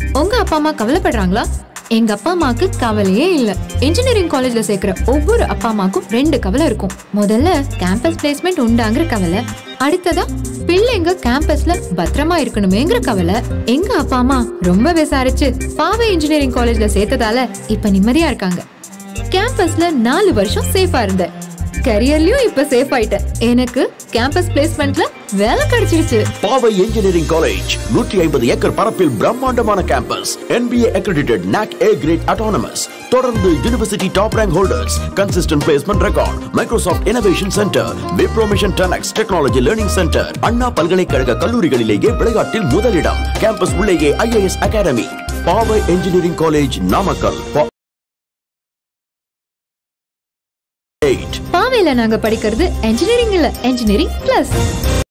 உங்க அப்பா அம்மா கவலைப்படுறாங்களா எங்க அப்பா அம்மாக்கு கவலையே இல்ல இன்ஜினியரிங் காலேஜ்ல சேர்க்கிற ஒவ்வொரு அப்பா அம்மாக்கும் ரெண்டு கவலை இருக்கும் முதல்ல கேம்பஸ் பிளேஸ்மெண்ட் உண்டாங்கிற கவலை அடுத்ததா பிள்ளைங்க கேம்பஸ்ல பத்திரமா இருக்கணுமேங்கிற கவலை எங்க அப்பா அம்மா ரொம்ப விசாரிச்சு பாவை இன்ஜினியரிங் காலேஜ்ல சேர்த்ததால இப்ப நிம்மதியா இருக்காங்க கேம்பஸ்ல நாலு வருஷம் சேஃபா இருந்தேன் கரியர்லயும் இப்ப சேஃப் ஆயிட்டேன் எனக்கு கேம்பஸ் பிளேஸ்மெண்ட்ல வேலை கிடைச்சிருச்சு பாவை இன்ஜினியரிங் காலேஜ் நூற்றி ஐம்பது ஏக்கர் பரப்பில் பிரம்மாண்டமான campus NBA accredited NAC A grade autonomous தொடர்ந்து university top rank holders consistent placement record Microsoft innovation centre Wipro mission டெனக்ஸ் டெக்னாலஜி லேர்னிங் சென்டர் அண்ணா பல்கலைக்கழக கல்லூரிகளிலேயே விளையாட்டில் முதலிடம் கேம்பஸ் உள்ளேயே IAS academy Paavai engineering college Namakkal பா- eight. பாவையில நாங்க படிக்கிறது இன்ஜினியரிங் இல்ல இன்ஜினியரிங் பிளஸ்